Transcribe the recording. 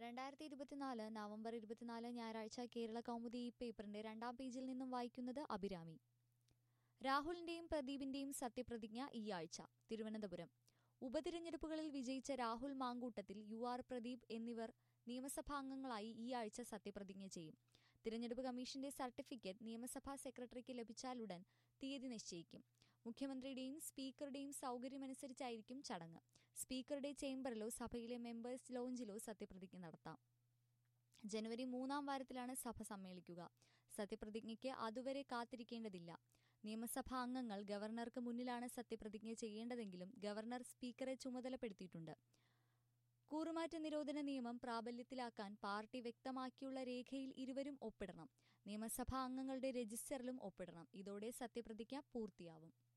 രണ്ടായിരത്തി ഇരുപത്തിനാല് നവംബർ ഇരുപത്തിനാല് ഞായറാഴ്ച കേരള കൗമുദി ഈ പേപ്പറിന്റെ രണ്ടാം പേജിൽ നിന്നും വായിക്കുന്നത് അഭിരാമി രാഹുലിന്റെയും പ്രദീപിന്റെയും സത്യപ്രതിജ്ഞ ഈ ആഴ്ച തിരുവനന്തപുരം ഉപതിരഞ്ഞെടുപ്പുകളിൽ വിജയിച്ച രാഹുൽ മാങ്കൂട്ടത്തിൽ യു ആർ പ്രദീപ് എന്നിവർ നിയമസഭാംഗങ്ങളായി ഈ ആഴ്ച സത്യപ്രതിജ്ഞ ചെയ്യും തിരഞ്ഞെടുപ്പ് കമ്മീഷന്റെ സർട്ടിഫിക്കറ്റ് നിയമസഭാ സെക്രട്ടറിക്ക് ലഭിച്ചാലുടൻ തീയതി നിശ്ചയിക്കും മുഖ്യമന്ത്രിയുടെയും സ്പീക്കറുടെയും സൗകര്യമനുസരിച്ചായിരിക്കും ചടങ്ങ് സ്പീക്കറുടെ ചേംബറിലോ സഭയിലെ മെമ്പേഴ്സ് ലോഞ്ചിലോ സത്യപ്രതിജ്ഞ നടത്താം ജനുവരി മൂന്നാം വാരത്തിലാണ് സഭ സമ്മേളിക്കുക സത്യപ്രതിജ്ഞയ്ക്ക് അതുവരെ കാത്തിരിക്കേണ്ടതില്ല നിയമസഭാ അംഗങ്ങൾ ഗവർണർക്ക് മുന്നിലാണ് സത്യപ്രതിജ്ഞ ചെയ്യേണ്ടതെങ്കിലും ഗവർണർ സ്പീക്കറെ ചുമതലപ്പെടുത്തിയിട്ടുണ്ട് കൂറുമാറ്റ നിരോധന നിയമം പ്രാബല്യത്തിലാക്കാൻ പാർട്ടി വ്യക്തമാക്കിയുള്ള രേഖയിൽ ഇരുവരും ഒപ്പിടണം നിയമസഭാ അംഗങ്ങളുടെ രജിസ്റ്ററിലും ഒപ്പിടണം ഇതോടെ സത്യപ്രതിജ്ഞ പൂർത്തിയാവും